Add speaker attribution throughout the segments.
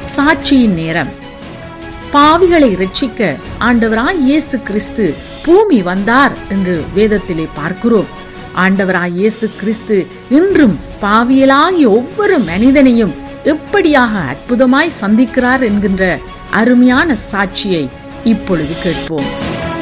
Speaker 1: சாட்சியின் நேரம் பாவிகளை ரட்சிக்க ஆண்டவராய் இயேசு கிறிஸ்து பூமி வந்தார் என்று வேதத்திலே பார்க்கிறோம் ஆண்டவராய் இயேசு கிறிஸ்து இன்றும் பாவியலாகிய ஒவ்வொரு மனிதனையும் எப்படியாக அற்புதமாய் சந்திக்கிறார் என்கின்ற அருமையான சாட்சியை இப்பொழுது கேட்போம்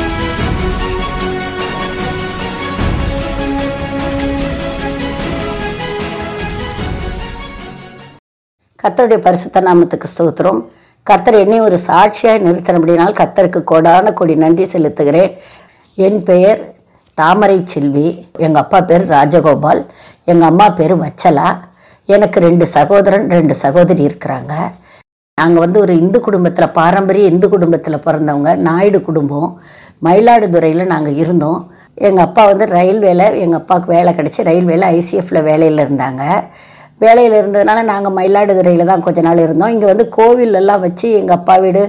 Speaker 2: கர்த்தருடைய பரிசுத்த நாமத்துக்கு ஸ்தோத்திரம் கர்த்தர் என்னை ஒரு சாட்சியாய் நிறுத்தினபடினால் கர்த்தருக்கு கோடான கொடி நன்றி செலுத்துகிறேன் என் பெயர் தாமரை செல்வி எங்கள் அப்பா பேர் ராஜகோபால் எங்கள் அம்மா பேர் வச்சலா எனக்கு ரெண்டு சகோதரன் ரெண்டு சகோதரி இருக்கிறாங்க நாங்கள் வந்து ஒரு இந்து குடும்பத்தில் பாரம்பரிய இந்து குடும்பத்தில் பிறந்தவங்க நாயுடு குடும்பம் மயிலாடுதுறையில் நாங்கள் இருந்தோம் எங்கள் அப்பா வந்து ரயில்வேல எங்கள் அப்பாவுக்கு வேலை கிடச்சி ரயில்வேல ஐசிஎஃப்ல வேலையில் இருந்தாங்க வேலையில் இருந்ததுனால நாங்கள் மயிலாடுதுறையில் தான் கொஞ்ச நாள் இருந்தோம் இங்கே வந்து கோவில் எல்லாம் வச்சு எங்கள் அப்பா வீடு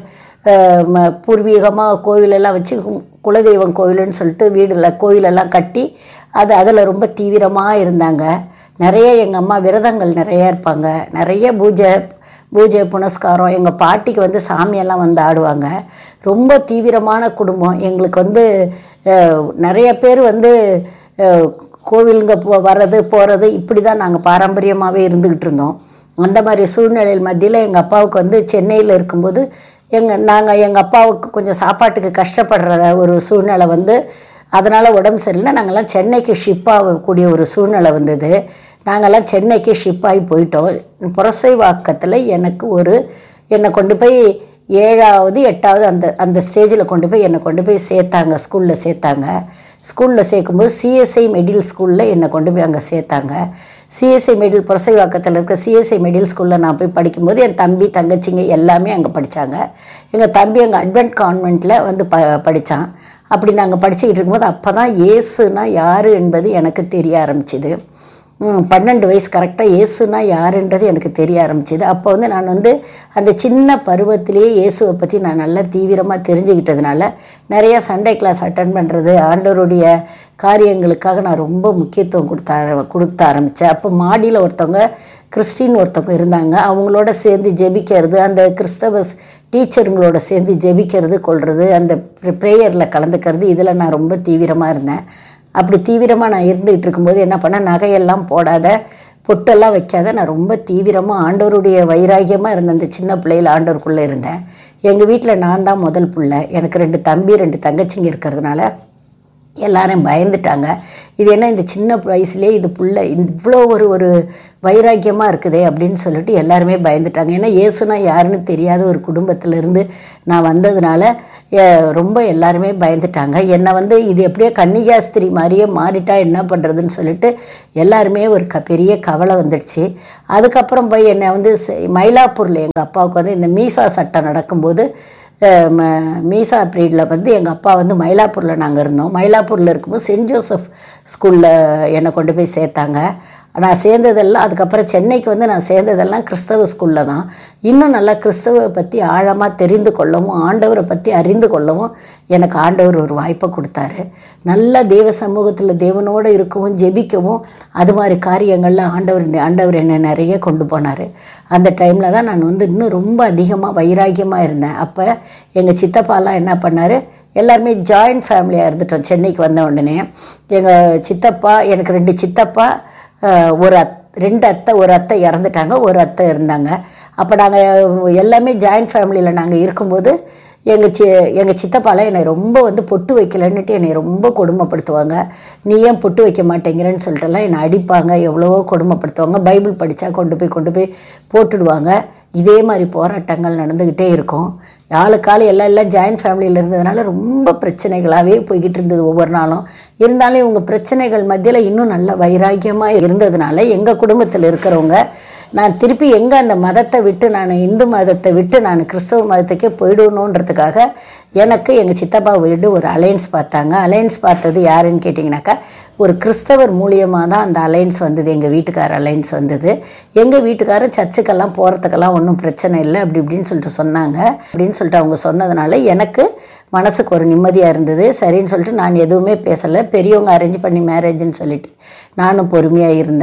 Speaker 2: பூர்வீகமாக கோவிலெல்லாம் வச்சு கு- குலதெய்வம் கோவிலுன்னு சொல்லிட்டு வீடில் கோவிலெல்லாம் கட்டி அது அதில் ரொம்ப தீவிரமாக இருந்தாங்க நிறைய எங்கள் அம்மா விரதங்கள் நிறைய இருப்பாங்க நிறைய பூஜை பூஜை புனஸ்காரம் எங்கள் பாட்டிக்கு வந்து சாமியெல்லாம் வந்து ஆடுவாங்க ரொம்ப தீவிரமான குடும்பம் எங்களுக்கு வந்து அஹ், நிறைய பேர் வந்து அஹ், கோவிலுங்க போ வர்றது போகிறது இப்படி தான் நாங்கள் பாரம்பரியமாகவே இருந்துக்கிட்டு இருந்தோம் அந்த மாதிரி சூழ்நிலையில் மத்தியில் எங்கள் அப்பாவுக்கு வந்து சென்னையில் இருக்கும்போது எங்கள் நாங்கள் எங்கள் அப்பாவுக்கு கொஞ்சம் சாப்பாட்டுக்கு கஷ்டப்படுற ஒரு சூழ்நிலை வந்து அதனால் உடம்பு சரியில்லை நாங்கள்லாம் சென்னைக்கு ஷிப் ஆகக்கூடிய ஒரு சூழ்நிலை வந்தது நாங்கள்லாம் சென்னைக்கு ஷிப் ஆகி போயிட்டோம் புரசைவாக்கத்தில் எனக்கு ஒரு என்னை கொண்டு போய் ஏழாவது எட்டாவது அந்த அந்த ஸ்டேஜில் கொண்டு போய் என்னை கொண்டு போய் சேர்த்தாங்க ஸ்கூலில் சேர்த்தாங்க ஸ்கூலில் சேர்க்கும்போது சிஎஸ்ஐ மெடில் ஸ்கூலில் என்னை கொண்டு போய் அங்கே சேர்த்தாங்க சிஎஸ்ஐ மெடில் புரசைவாக்கத்தில் இருக்க சிஎஸ்ஐ மெடில் ஸ்கூலில் நான் போய் படிக்கும்போது என் தம்பி தங்கச்சிங்க எல்லாமே அங்கே படித்தாங்க எங்கள் தம்பி அங்கே அட்வென்ட் கான்வெண்ட்டில் வந்து ப படித்தான் அப்படி நாங்கள் படிச்சுக்கிட்டு இருக்கும்போது அப்போ தான் ஏசுனா யார் என்பது எனக்கு தெரிய ஆரம்பிச்சுது ம், பன்னெண்டு வயசு கரெக்டாக இயேசுனா யாருன்றது எனக்கு தெரிய ஆரம்பிச்சுது அப்போ வந்து நான் வந்து அந்த சின்ன பருவத்திலேயே இயேசுவை பற்றி நான் நல்லா தீவிரமாக தெரிஞ்சுக்கிட்டதுனால நிறைய சண்டே கிளாஸ் அட்டன் பண்ணுறது ஆண்டவருடைய காரியங்களுக்காக நான் ரொம்ப முக்கியத்துவம் கொடுத்த ஆர- கொடுக்க ஆரம்பித்தேன் அப்போ மாடியில் ஒருத்தவங்க கிறிஸ்டின் ஒருத்தவங்க இருந்தாங்க அவங்களோட சேர்ந்து ஜெபிக்கிறது அந்த கிறிஸ்தவ டீச்சருங்களோட சேர்ந்து ஜெபிக்கிறது கொள்வது அந்த ப்ரேயரில் கலந்துக்கிறது இதில் நான் ரொம்ப தீவிரமாக இருந்தேன் அப்படி தீவிரமாக நான் இருந்துகிட்டு இருக்கும்போது என்ன பண்ணேன் நகையெல்லாம் போடாத பொட்டெல்லாம் வைக்காத நான் ரொம்ப தீவிரமாக ஆண்டவருடைய வைராகியமாக இருந்த அந்த சின்ன பிள்ளையில் ஆண்டவருக்குள்ளே இருந்தேன் எங்கள் வீட்டில் நான் தான் முதல் பிள்ளை எனக்கு ரெண்டு தம்பி ரெண்டு தங்கச்சிங்க இருக்கிறதுனால எல்லாரும் பயந்துட்டாங்க இது என்ன இந்த சின்ன வயசுலேயே இது புள்ள இவ்வளோ ஒரு ஒரு வைராக்கியமாக இருக்குதே அப்படின்னு சொல்லிட்டு எல்லாருமே பயந்துட்டாங்க ஏன்னா இயேசுனா யாருன்னு தெரியாத ஒரு குடும்பத்திலேருந்து நான் வந்ததுனால அஹ், ரொம்ப எல்லாருமே பயந்துட்டாங்க என்னை வந்து இது எப்படியோ கன்னிகாஸ்திரி மாதிரியே மாறிட்டா என்ன பண்ணுறதுன்னு சொல்லிட்டு எல்லாருமே ஒரு க பெரிய கவலை வந்துடுச்சு அதுக்கப்புறம் போய் என்னை வந்து செ- மயிலாப்பூரில் எங்கள் அப்பாவுக்கு வந்து இந்த மீசா சட்டம் நடக்கும்போது அஹ் ம- மீசா பீரியடில் வந்து எங்கள் அப்பா வந்து மயிலாப்பூரில் நாங்கள் இருந்தோம் மயிலாப்பூரில் இருக்கும்போது சென்ட் ஜோசப் ஸ்கூலில் என்னை கொண்டு போய் சேர்த்தாங்க நான் சேர்ந்ததெல்லாம் அதுக்கப்புறம் சென்னைக்கு வந்து நான் சேர்ந்ததெல்லாம் கிறிஸ்தவ ஸ்கூலில் தான் இன்னும் நல்லா கிறிஸ்தவ பற்றி ஆழமாக தெரிந்து கொள்ளவும் ஆண்டவரை பற்றி அறிந்து கொள்ளவும் எனக்கு ஆண்டவர் ஒரு வாய்ப்பை கொடுத்தாரு நல்ல தேவ சமூகத்தில் தேவனோடு இருக்கவும் ஜெபிக்கவும் அது மாதிரி காரியங்களில் ஆண்டவர் ஆண்டவர் என்னை நிறைய கொண்டு போனார் அந்த டைமில் தான் நான் வந்து இன்னும் ரொம்ப அதிகமாக வைராக்கியமாக இருந்தேன் அப்போ எங்கள் சித்தப்பாலாம் என்ன பண்ணார் எல்லாருமே ஜாயிண்ட் ஃபேமிலியாக இருந்துட்டோம் சென்னைக்கு வந்த உடனே எங்கள் சித்தப்பா எனக்கு ரெண்டு சித்தப்பா அஹ், ஒரு அத் ரெண்டு அத்தை ஒரு அத்தை இறந்துட்டாங்க ஒரு அத்தை இருந்தாங்க அப்போ நாங்கள் எல்லாமே ஜாயிண்ட் ஃபேமிலியில் நாங்கள் இருக்கும்போது எங்கள் சி எங்கள் சித்தப்பாலாம் என்னை ரொம்ப வந்து பொட்டு வைக்கலன்னுட்டு என்னை ரொம்ப கொடுமைப்படுத்துவாங்க நீ ஏன் பொட்டு வைக்க மாட்டேங்கிறேன்னு சொல்லிட்டுலாம் என்னை அடிப்பாங்க எவ்வளவோ கொடுமைப்படுத்துவாங்க பைபிள் படித்தா கொண்டு போய் கொண்டு போய் போட்டுடுவாங்க இதே மாதிரி போராட்டங்கள் நடந்துக்கிட்டே இருக்கும் ஆளுக்காள் எல்லாம் எல்லாம் ஜாயிண்ட் ஃபேமிலியில் இருந்ததுனால ரொம்ப பிரச்சனைகளாகவே போய்கிட்டு இருந்தது ஒவ்வொரு நாளும் இருந்தாலும் இவங்க பிரச்சனைகள் மத்தியில் இன்னும் நல்ல வைராக்கியமாக இருந்ததுனால எங்கள் குடும்பத்தில் இருக்கிறவங்க நான் திருப்பி எங்கே அந்த மதத்தை விட்டு நான் இந்து மதத்தை விட்டு நான் கிறிஸ்தவ மதத்துக்கே போயிடணுன்றதுக்காக எனக்கு எங்கள் சித்தப்பா வீடு ஒரு அலையன்ஸ் பார்த்தாங்க அலையன்ஸ் பார்த்தது யாருன்னு கேட்டிங்கனாக்கா ஒரு கிறிஸ்தவர் மூலியமாக தான் அந்த அலையன்ஸ் வந்தது எங்கள் வீட்டுக்கார அலையன்ஸ் வந்தது எங்கள் வீட்டுக்காரர் சர்ச்சுக்கெல்லாம் போகிறதுக்கெல்லாம் ஒன்றும் பிரச்சனை இல்லை அப்படி இப்படின்னு சொல்லிட்டு சொன்னாங்க அப்படின்னு சொல்லிட்டு அவங்க சொன்னதுனால எனக்கு மனசுக்கு ஒரு நிம்மதியாக இருந்தது சரின்னு சொல்லிட்டு நான் எதுவுமே பேசலை பெரியவங்க அரேஞ்ச் பண்ணி மேரேஜ்னு சொல்லிட்டு நானும் பொறுமையாக இருந்தேன்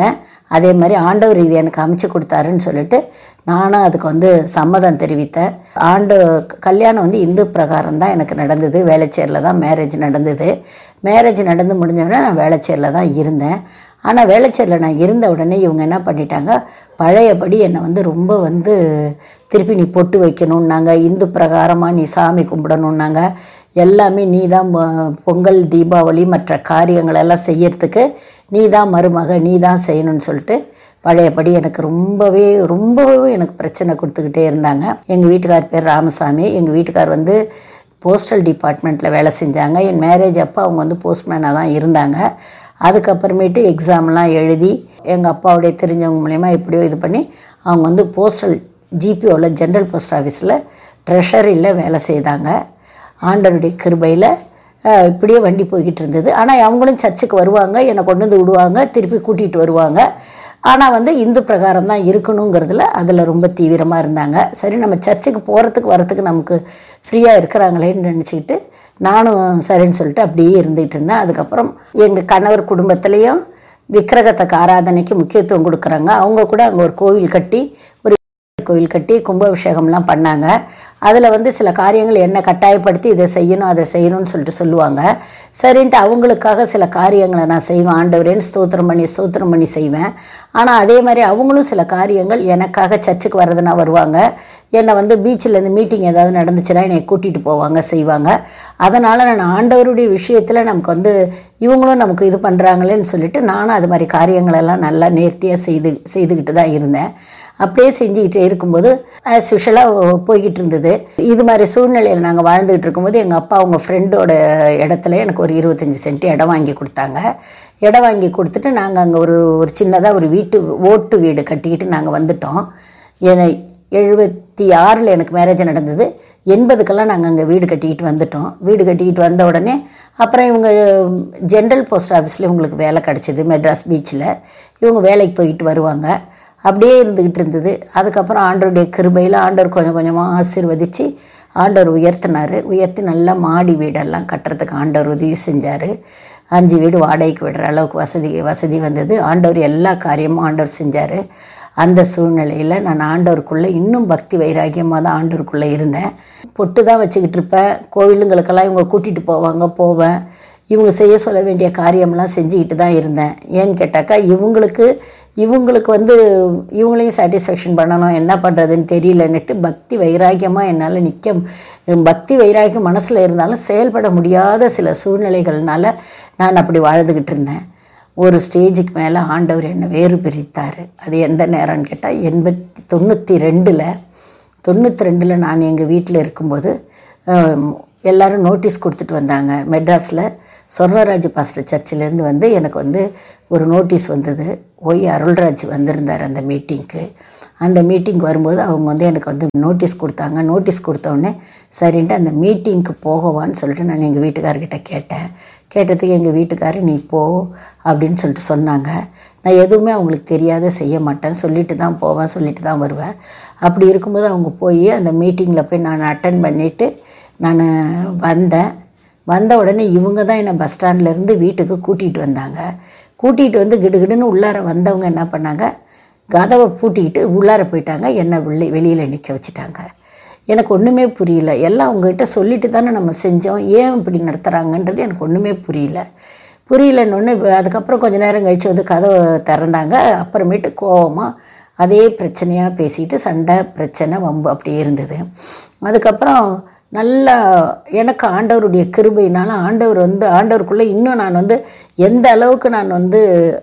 Speaker 2: அதே மாதிரி ஆண்டவர் இது எனக்கு அமைச்சு கொடுத்தாருன்னு சொல்லிட்டு நானும் அதுக்கு வந்து சம்மதம் தெரிவித்தேன் ஆண்டு கல்யாணம் வந்து இந்து பிரகாரம் தான் எனக்கு நடந்தது வேளச்சேரியில் தான் மேரேஜ் நடந்தது மேரேஜ் நடந்து முடிஞ்சோடனே நான் வேளச்சேரியில் தான் இருந்தேன் ஆனால் வேளச்சேரியில் நான் இருந்த உடனே இவங்க என்ன பண்ணிட்டாங்க பழையபடி என்னை வந்து ரொம்ப வந்து திருப்பி நீ பொட்டு வைக்கணுன்னாங்க இந்து பிரகாரமாக நீ சாமி கும்பிடணுன்னாங்க எல்லாமே நீ தான் ம- பொங்கல் தீபாவளி மற்ற காரியங்களெல்லாம் செய்யறதுக்கு நீ தான் மருமக நீ தான் செய்யணும்னு சொல்லிட்டு பழையபடி எனக்கு ரொம்பவே ரொம்பவே எனக்கு பிரச்சனை கொடுத்துக்கிட்டே இருந்தாங்க எங்கள் வீட்டுக்கார் பேர் ராமசாமி எங்கள் வீட்டுக்கார் வந்து போஸ்டல் டிபார்ட்மெண்ட்டில் வேலை செஞ்சாங்க என் மேரேஜ் அப்போ அவங்க வந்து போஸ்ட்மேனாக தான் இருந்தாங்க அதுக்கப்புறமேட்டு எக்ஸாம்லாம் எழுதி எங்கள் அப்பாவுடைய தெரிஞ்சவங்க மூலயமா எப்படியோ இது பண்ணி அவங்க வந்து போஸ்டல் ஜிபிஓவில் ஜென்ரல் போஸ்ட் ஆஃபீஸில் ட்ரெஷரியில் வேலை செய்தாங்க ஆண்டவருடைய கிருபையில் அஹ், இப்படியே வண்டி போய்கிட்டு இருந்தது ஆனால் அவங்களும் சர்ச்சுக்கு வருவாங்க என்னை கொண்டு வந்து விடுவாங்க திருப்பி கூட்டிகிட்டு வருவாங்க ஆனால் வந்து இந்து பிரகாரம் தான் இருக்கணுங்கிறதுல அதில் ரொம்ப தீவிரமாக இருந்தாங்க சரி நம்ம சர்ச்சுக்கு போகிறதுக்கு வரத்துக்கு நமக்கு ஃப்ரீயாக இருக்கிறாங்களேன்னு நினச்சிக்கிட்டு நானும் சரின்னு சொல்லிட்டு அப்படியே இருந்துகிட்டு இருந்தேன் அதுக்கப்புறம் எங்கள் கணவர் குடும்பத்துலேயும் விக்கிரகத்துக்கு ஆராதனைக்கு முக்கியத்துவம் கொடுக்குறாங்க அவங்க கூட அங்கே ஒரு கோவில் கட்டி ஒரு கோவில் கட்டி கும்பாபிஷேகம்லாம் பண்ணாங்க அதில் வந்து சில காரியங்கள் என்ன கட்டாயப்படுத்தி இதை செய்யணும் அதை செய்யணும்னு சொல்லிட்டு சொல்லுவாங்க சரின்ட்டு அவங்களுக்காக சில காரியங்களை நான் செய்வேன் ஆண்டவரேன்னு ஸ்தோத்திரம் பண்ணி ஸ்தோத்திரம் பண்ணி செய்வேன் ஆனால் அதே மாதிரி அவங்களும் சில காரியங்கள் எனக்காக சர்ச்சுக்கு வர்றதுனா வருவாங்க என்னை வந்து பீச்சில் இருந்து மீட்டிங் ஏதாவது நடந்துச்சுன்னா என்னை கூட்டிகிட்டு போவாங்க செய்வாங்க அதனால் நான் ஆண்டவருடைய விஷயத்தில் நமக்கு வந்து இவங்களும் நமக்கு இது பண்ணுறாங்களேன்னு சொல்லிட்டு நானும் அது மாதிரி காரியங்களெல்லாம் நல்லா நேர்த்தியாக செய்து செய்துக்கிட்டு தான் இருந்தேன் அப்படியே செஞ்சுக்கிட்டே இருக்கும்போது ஆஸ் யூஷுவலாக போய்கிட்டு இருந்தது இது மாதிரி சூழ்நிலையில் நாங்கள் வாழ்ந்துகிட்டு இருக்கும்போது எங்கள் அப்பா அவங்க ஃப்ரெண்டோட இடத்துல எனக்கு ஒரு இருபத்தஞ்சி சென்ட் இடம் வாங்கி கொடுத்தாங்க இடம் வாங்கி கொடுத்துட்டு நாங்கள் அங்கே ஒரு ஒரு சின்னதாக ஒரு வீட்டு ஓட்டு வீடு கட்டிக்கிட்டு நாங்கள் வந்துட்டோம் என்னை எழுபத்தி ஆறில் எனக்கு மேரேஜ் நடந்தது எண்பதுக்கெல்லாம் நாங்கள் அங்கே வீடு கட்டிக்கிட்டு வந்துட்டோம் வீடு கட்டிக்கிட்டு வந்த உடனே அப்புறம் இவங்க ஜென்ரல் போஸ்ட் ஆஃபீஸில் இவங்களுக்கு வேலை கிடச்சிது மெட்ராஸ் பீச்சில் இவங்க வேலைக்கு போயிட்டு வருவாங்க அப்படியே இருந்துக்கிட்டு இருந்தது அதுக்கப்புறம் ஆண்டவருடைய கிருபையில் ஆண்டவர் கொஞ்சம் கொஞ்சமாக ஆசீர்வதித்து ஆண்டவர் உயர்த்தினார் உயர்த்தி நல்லா மாடி வீடெல்லாம் கட்டுறதுக்கு ஆண்டவர் உதவி செஞ்சார் அஞ்சு வீடு வாடகைக்கு விடுற அளவுக்கு வசதி வசதி வந்தது ஆண்டவர் எல்லா காரியமும் ஆண்டவர் செஞ்சார் அந்த சூழ்நிலையில் நான் ஆண்டவருக்குள்ளே இன்னும் பக்தி வைராக்கியமாக தான் ஆண்டவருக்குள்ளே இருந்தேன் பொட்டு தான் வச்சுக்கிட்டு இருப்பேன் கோவிலுங்களுக்கெல்லாம் இவங்க கூட்டிகிட்டு போவாங்க போவேன் இவங்க செய்ய சொல்ல வேண்டிய காரியம்லாம் செஞ்சுக்கிட்டு தான் இருந்தேன் ஏன்னு கேட்டாக்கா இவங்களுக்கு இவங்களுக்கு வந்து இவங்களையும் சாட்டிஸ்ஃபேக்ஷன் பண்ணணும் என்ன பண்ணுறதுன்னு தெரியலன்னுட்டு பக்தி வைராக்கியமாக என்னால் நிற்க பக்தி வைராக்கியம் மனசில் இருந்தாலும் செயல்பட முடியாத சில சூழ்நிலைகள்னால நான் அப்படி வாழ்ந்துக்கிட்டு இருந்தேன் ஒரு ஸ்டேஜுக்கு மேலே ஆண்டவர் என்னை வேறு பிரித்தார் அது எந்த நேரம்னு கேட்டால் எண்பத்தி தொண்ணூற்றி ரெண்டில் தொண்ணூற்றி ரெண்டில் நான் எங்கள் வீட்டில் இருக்கும்போது ஆம், எல்லாரும் நோட்டீஸ் கொடுத்துட்டு வந்தாங்க மெட்ராஸில் சொர்ணராஜ் பாஸ்டர் சர்ச்சிலேருந்து வந்து எனக்கு வந்து ஒரு நோட்டீஸ் வந்தது ஒய் அருள்ராஜ் வந்திருந்தார் அந்த மீட்டிங்க்கு அந்த மீட்டிங் வரும்போது அவங்க வந்து எனக்கு வந்து நோட்டீஸ் கொடுத்தாங்க நோட்டீஸ் கொடுத்தோடனே சரின்ட்டு அந்த மீட்டிங்க்கு போகவான்னு சொல்லிட்டு நான் எங்கள் வீட்டுக்காரர்கிட்ட கேட்டேன் கேட்டதுக்கு எங்கள் வீட்டுக்காரர் நீ போ அப்படின்னு சொல்லிட்டு சொன்னாங்க நான் எதுவுமே அவங்களுக்கு தெரியாத செய்ய மாட்டேன் சொல்லிட்டு தான் போவேன் சொல்லிட்டு தான் வருவேன் அப்படி இருக்கும்போது அவங்க போய் அந்த மீட்டிங்கில் போய் நான் அட்டன் பண்ணிவிட்டு நான் வந்தேன் வந்த உடனே இவங்க தான் என்னை பஸ் ஸ்டாண்ட்லேருந்து வீட்டுக்கு கூட்டிகிட்டு வந்தாங்க கூட்டிகிட்டு வந்து கிடுகிடுன்னு உள்ளார வந்தவங்க என்ன பண்ணாங்க கதவை பூட்டிக்கிட்டு உள்ளார போயிட்டாங்க என்னை வெளி வெளியில் நிற்க வச்சுட்டாங்க எனக்கு ஒன்றுமே புரியல எல்லாம் அவங்ககிட்ட சொல்லிட்டு தானே நம்ம செஞ்சோம் ஏன் இப்படி நடத்துகிறாங்கன்றது எனக்கு ஒன்றுமே புரியல புரியலன்னு அதுக்கப்புறம் கொஞ்ச நேரம் கழித்து வந்து கதவை திறந்தாங்க அப்புறமேட்டு கோவமாக அதே பிரச்சனையாக பேசிட்டு சண்டை பிரச்சனை வம்பு அப்படியே இருந்தது அதுக்கப்புறம் நல்லா எனக்கு ஆண்டவருடைய கிருபையினால ஆண்டவர் வந்து ஆண்டவருக்குள்ளே இன்னும் நான் வந்து எந்த அளவுக்கு நான் வந்து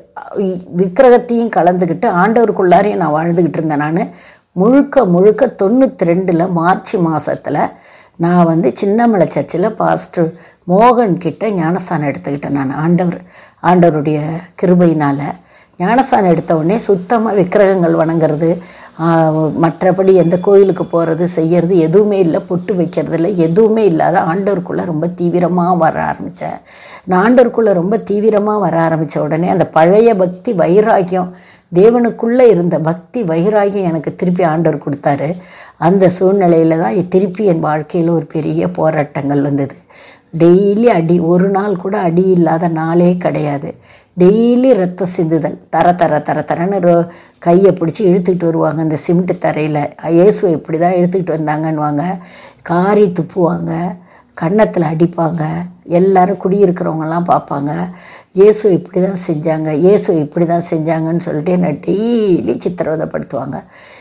Speaker 2: இ- விக்கிரகத்தையும் கலந்துக்கிட்டு ஆண்டவருக்குள்ளாரையும் நான் வாழ்ந்துக்கிட்டு இருந்தேன் நான் முழுக்க முழுக்க தொண்ணூற்றி ரெண்டில் மார்ச் மாதத்தில் நான் வந்து சின்னமலை சர்ச்சில் பாஸ்டர் மோகன் கிட்ட ஞானஸ்தானம் எடுத்துக்கிட்டேன் நான் ஆண்டவர் ஆண்டவருடைய கிருபையினால் ஞானஸ்தானம் எடுத்த உடனே சுத்தமாக விக்கிரகங்கள் வணங்குறது ஆ, மற்றபடி எந்த கோயிலுக்கு போகிறது செய்யறது எதுவுமே இல்லை பொட்டு வைக்கிறது இல்லை எதுவுமே இல்லாத ஆண்டவருக்குள்ளே ரொம்ப தீவிரமாக வர ஆரம்பித்தேன் நான் ஆண்டவருக்குள்ளே ரொம்ப தீவிரமாக வர ஆரம்பித்த உடனே அந்த பழைய பக்தி வைராக்கியம் தேவனுக்குள்ளே இருந்த பக்தி வைராகியம் எனக்கு திருப்பி ஆண்டவர் கொடுத்தாரு அந்த சூழ்நிலையில் தான் திருப்பி என் வாழ்க்கையில் ஒரு பெரிய போராட்டங்கள் வந்தது டெய்லி அடி ஒரு நாள் கூட அடி இல்லாத நாளே கிடையாது டெய்லி ரத்தம் சிந்துதல் தர தர தர தரன்னு ரோ கையை பிடிச்சி இழுத்துக்கிட்டு வருவாங்க அந்த சிமெண்ட் தரையில் இயேசுவை இப்படி தான் இழுத்துக்கிட்டு வந்தாங்கன்னுவாங்க காரி துப்புவாங்க கன்னத்தில் அடிப்பாங்க எல்லாரும் குடியிருக்கிறவங்கலாம் பார்ப்பாங்க இயேசு இப்படி தான் செஞ்சாங்க இயேசு இப்படி தான் செஞ்சாங்கன்னு சொல்லிட்டு என்னை டெய்லி சித்திரவதைப்படுத்துவாங்க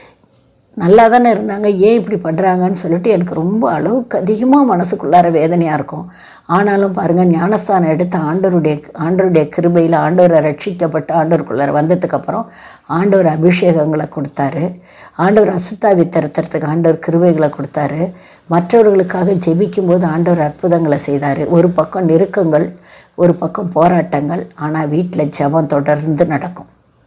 Speaker 2: நல்லா தானே இருந்தாங்க ஏன் இப்படி பண்ணுறாங்கன்னு சொல்லிட்டு எனக்கு ரொம்ப அளவுக்கு அதிகமாக மனசுக்குள்ளார வேதனையாக இருக்கும் ஆனாலும் பாருங்கள் ஞானஸ்தானம் எடுத்து ஆண்டவருடைய ஆண்டவருடைய கிருபையில் ஆண்டவரை ரட்சிக்கப்பட்டு ஆண்டவருக்குள்ளார வந்ததுக்கப்புறம் ஆண்டவர் அபிஷேகங்களை கொடுத்தாரு ஆண்டவர் அசுத்தாவி திறத்துறதுக்கு ஆண்டவர் கிருபைகளை கொடுத்தாரு மற்றவர்களுக்காக ஜெபிக்கும்போது ஆண்டவர் அற்புதங்களை செய்தார் ஒரு பக்கம் நெருக்கங்கள் ஒரு பக்கம் போராட்டங்கள் ஆனால் வீட்டில் ஜெபம் தொடர்ந்து நடக்கும்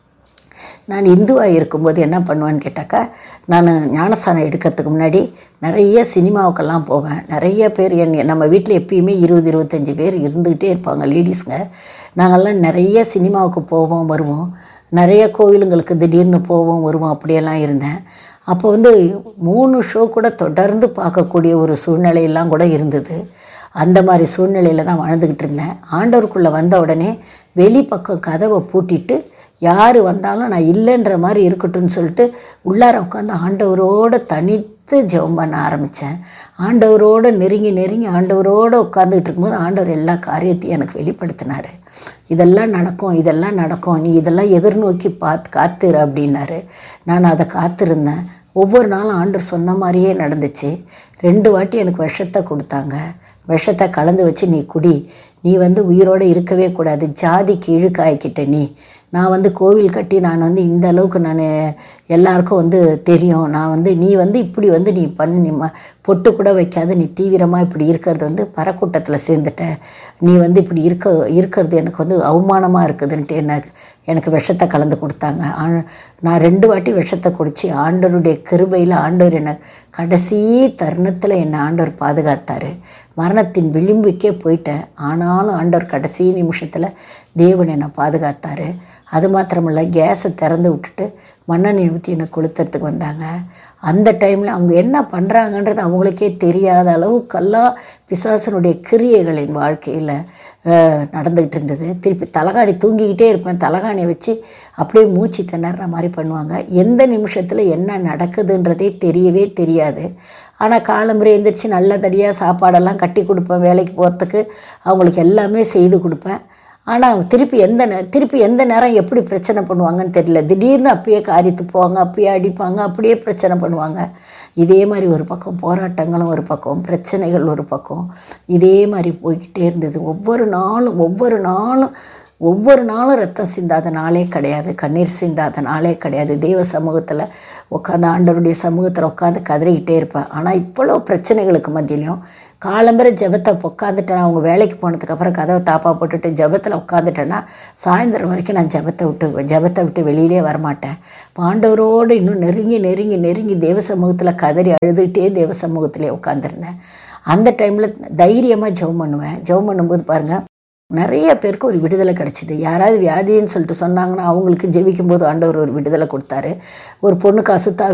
Speaker 2: நான் இந்துவாக இருக்கும்போது என்ன பண்ணுவேன்னு கேட்டாக்கா நான் ஞானஸ்தானம் எடுக்கிறதுக்கு முன்னாடி நிறைய சினிமாவுக்கெல்லாம் போவேன் நிறைய பேர் என் நம்ம வீட்டில் எப்பயுமே இருபது இருபத்தஞ்சி பேர் இருந்துக்கிட்டே இருப்பாங்க லேடிஸுங்க நாங்கள்லாம் நிறைய சினிமாவுக்கு போவோம் வருவோம் நிறைய கோவிலுங்களுக்கு திடீர்னு போவோம் வருவோம் அப்படியெல்லாம் இருந்தேன் அப்போ வந்து மூணு ஷோ கூட தொடர்ந்து பார்க்கக்கூடிய ஒரு சூழ்நிலையெல்லாம் கூட இருந்தது அந்த மாதிரி சூழ்நிலையில் தான் வாழ்ந்துக்கிட்டு இருந்தேன் ஆண்டவருக்குள்ளே வந்த உடனே வெளிப்பக்கம் கதவை பூட்டிட்டு யார் வந்தாலும் நான் இல்லைன்ற மாதிரி இருக்கட்டும்னு சொல்லிட்டு உள்ளார உட்காந்து ஆண்டவரோட தனித்து ஜெபம் பண்ண ஆரம்பித்தேன் ஆண்டவரோட நெருங்கி நெருங்கி ஆண்டவரோடு உட்காந்துக்கிட்டு இருக்கும்போது ஆண்டவர் எல்லா காரியத்தையும் எனக்கு வெளிப்படுத்தினார் இதெல்லாம் நடக்கும் இதெல்லாம் நடக்கும் நீ இதெல்லாம் எதிர்நோக்கி பார்த்து காத்துரு அப்படின்னாரு நான் அதை காத்திருந்தேன் ஒவ்வொரு நாளும் ஆண்டவர் சொன்ன மாதிரியே நடந்துச்சு ரெண்டு வாட்டி எனக்கு விஷத்தை கொடுத்தாங்க விஷத்தை கலந்து வச்சு நீ குடி நீ வந்து உயிரோடு இருக்கவே கூடாது ஜாதிக்கு இழுக்காய்க்கிட்ட நீ நான் வந்து கோவில் கட்டி நான் வந்து இந்த அளவுக்கு நான் எல்லாருக்கும் வந்து தெரியும் நான் வந்து நீ வந்து இப்படி வந்து நீ பண்ணி ம பொட்டு கூட வைக்காத நீ தீவிரமாக இப்படி இருக்கிறது வந்து பறக்கூட்டத்தில் சேர்ந்துட்ட நீ வந்து இப்படி இருக்க இருக்கிறது எனக்கு வந்து அவமானமாக இருக்குதுன்ட்டு எனக்கு எனக்கு விஷத்தை கலந்து கொடுத்தாங்க ஆ- நான் ரெண்டு வாட்டி விஷத்தை குடித்து ஆண்டவருடைய கிருபையில் ஆண்டவர் என்னை கடைசி தருணத்தில் என்னை ஆண்டவர் பாதுகாத்தார் மரணத்தின் விளிம்புக்கே போயிட்டேன் ஆனாலும் ஆண்டவர் கடைசி நிமிஷத்தில் தேவன் என்னை பாதுகாத்தார் அது மாத்திரமல்ல கேஸை திறந்து விட்டுட்டு மண்ணெண்ணெய் ஊற்றி என்னை கொளுத்துறதுக்கு வந்தாங்க அந்த டைமில் அவங்க என்ன பண்ணுறாங்கன்றது அவங்களுக்கே தெரியாத அளவுக்கெல்லாம் பிசாசனுடைய கிரியைகளின் வாழ்க்கையில் நடந்துக்கிட்டு இருந்தது திருப்பி தலகாணி தூங்கிக்கிட்டே இருப்பேன் தலகாணியை வச்சு அப்படியே மூச்சு திணற மாதிரி பண்ணுவாங்க எந்த நிமிஷத்தில் என்ன நடக்குதுன்றதே தெரியவே தெரியாது ஆனால் காலம்புரை எழுந்திரிச்சு நல்லதடியாக சாப்பாடெல்லாம் கட்டி கொடுப்பேன் வேலைக்கு போகிறதுக்கு அவங்களுக்கு எல்லாமே செய்து கொடுப்பேன் ஆனால் திருப்பி எந்த நே திருப்பி எந்த நேரம் எப்படி பிரச்சனை பண்ணுவாங்கன்னு தெரியல திடீர்னு அப்பயே காரியத்து போவாங்க அப்பயே அடிப்பாங்க அப்படியே பிரச்சனை பண்ணுவாங்க இதே மாதிரி ஒரு பக்கம் போராட்டங்களும் ஒரு பக்கம் பிரச்சனைகள் ஒரு பக்கம் இதே மாதிரி போய்கிட்டே இருந்தது ஒவ்வொரு நாளும் ஒவ்வொரு நாளும் ஒவ்வொரு நாளும் ரத்தம் சிந்தாத நாளே கிடையாது கண்ணீர் சிந்தாத நாளே கிடையாது தெய்வ சமூகத்தில் உட்காந்து ஆண்டவருடைய சமூகத்தில் உட்காந்து கதறிக்கிட்டே இருப்பேன் ஆனால் இவ்வளோ பிரச்சனைகளுக்கு மத்தியிலையும் காலம்பரை ஜெபத்தை உட்காந்துட்டேன் அவங்க வேலைக்கு போனதுக்கப்புறம் கதவை தாப்பா போட்டுட்டு ஜெபத்தில் உட்காந்துட்டேன்னா சாயந்தரம் வரைக்கும் நான் ஜெபத்தை விட்டு ஜெபத்தை விட்டு வெளியிலே வரமாட்டேன் பாண்டவரோடு இன்னும் நெருங்கி நெருங்கி நெருங்கி தேவ சமூகத்தில் கதறி அழுதுகிட்டே தேவ சமூகத்திலே உட்காந்துருந்தேன் அந்த டைமில் தைரியமாக ஜெபம் பண்ணுவேன் ஜெபம் பண்ணும்போது பாருங்கள் நிறைய பேருக்கு ஒரு விடுதலை கிடச்சிது யாராவது வியாதின்னு சொல்லிட்டு சொன்னாங்கன்னா அவங்களுக்கு ஜெபிக்கும் போது ஆண்டவர் ஒரு விடுதலை கொடுத்தாரு ஒரு பொண்ணுக்கு அசுத்தா